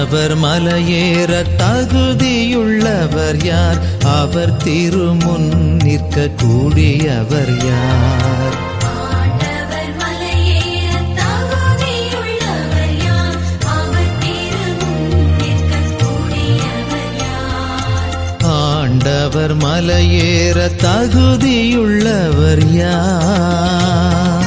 ஆண்டவர் மலையேற தகுதியுள்ளவர் யார் அவர் திருமுன் நிற்க கூடியவர் யார் ஆண்டவர் மலையேற தகுதியுள்ளவர் யார் அவர் திருமுன் நிற்கக்கூடியவர் யார் ஆண்டவர் மலையேற தகுதியுள்ளவர் யார்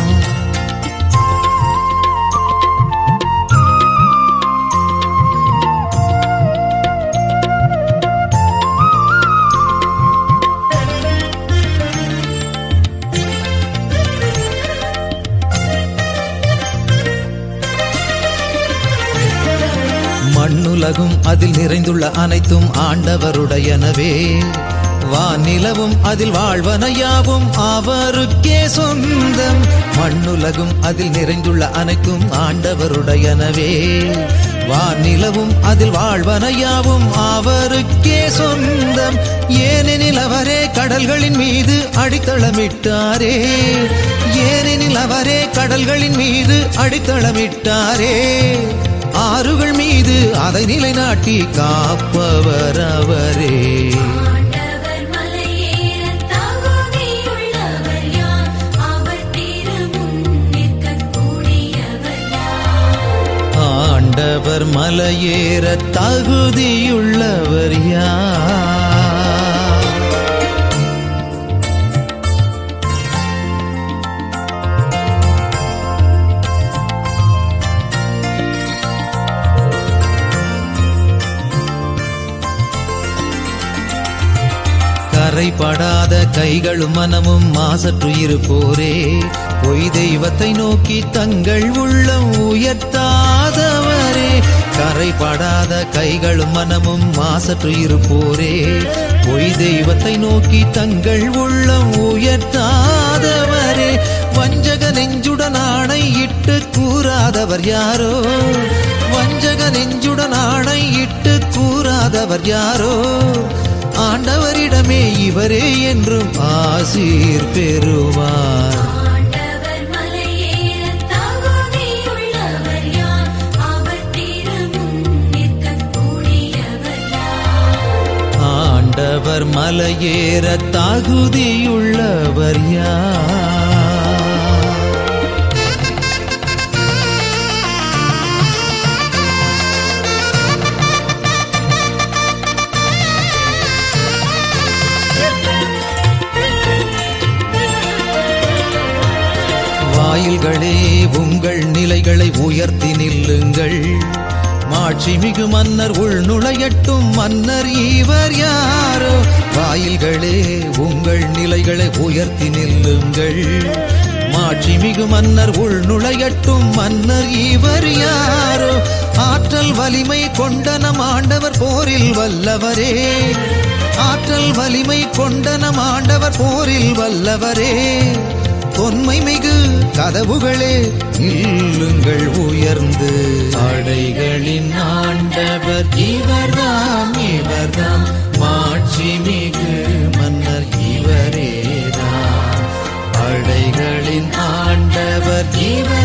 மண்ணுலகும் அதில் நிறைந்துள்ள அனைத்தும் ஆண்டவருடையனவே வானிலவும் அதில் வாழ்வனையாவும் அவருக்கே சொந்தம் மண்ணுலகும் அதில் நிறைந்துள்ள அனைத்தும் ஆண்டவருடையனவே வானிலவும் அதில் வாழ்வனையாவும் அவருக்கே சொந்தம் ஏனெனில் அவரே கடல்களின் மீது அடித்தளமிட்டாரே ஏனெனில் அவரே கடல்களின் மீது அடித்தளமிட்டாரே ஆறுகள் மீது அதை நிலைநாட்டி காப்பவர் அவரே ஆண்டவர் மலையேற தகுதியுள்ளவர் யார் அவர் திருமுன் நிற்கக்கூடியவர் யார் ஆண்டவர் மலையேற தகுதியுள்ளவர் யார் கரைபடாத கைகளும் மனமும் மாசற்று இருப்போரே பொய் தெய்வத்தை நோக்கி தங்கள் உள்ளம் உயர்த்தாதவரே கரைபடாத கைகளும் மனமும் மாசற்று இருப்போரே பொய் தெய்வத்தை நோக்கி தங்கள் உள்ளம் உயர்த்தாதவரே வஞ்சக நெஞ்சுடன் ஆணை இட்டு கூறாதவர் யாரோ வஞ்சக நெஞ்சுடன் ஆணை இட்டு கூறாதவர் யாரோ ஆண்டவரிடமே இவரே என்றும் ஆசீர் பெறுவார் ஆண்டவர் மலையேற தகுதியுள்ளவர் யார் அவர் திருமுன் நிற்கக்கூடியவர் யார் ஆண்டவர் மலையேற தகுதியுள்ளவர் யார் வாயில்களே உங்கள் நிலைகளை உயர்த்தி நில்லுங்கள் மாட்சிமிகு மன்னர் உள் நுழையட்டும் மன்னர் இவர் யாரோ வாயில்களே உங்கள் நிலைகளை உயர்த்தி நில்லுங்கள் மாட்சிமிகு மன்னர் உள் நுழையட்டும் மன்னர் இவர் யாரோ ஆற்றல் வலிமை கொண்ட நம் ஆண்டவர் போரில் வல்லவரே ஆற்றல் வலிமை கொண்ட நம் ஆண்டவர் போரில் வல்லவரே தொன்மை மிகு கதவுகளே நில்லுங்கள் உயர்ந்து அடைகளின் ஆண்டவர் இவர்தாம் இவர்தாம் மாட்சி மிகு மன்னர் இவரேதான் அடைகளின் ஆண்டவர் இவர்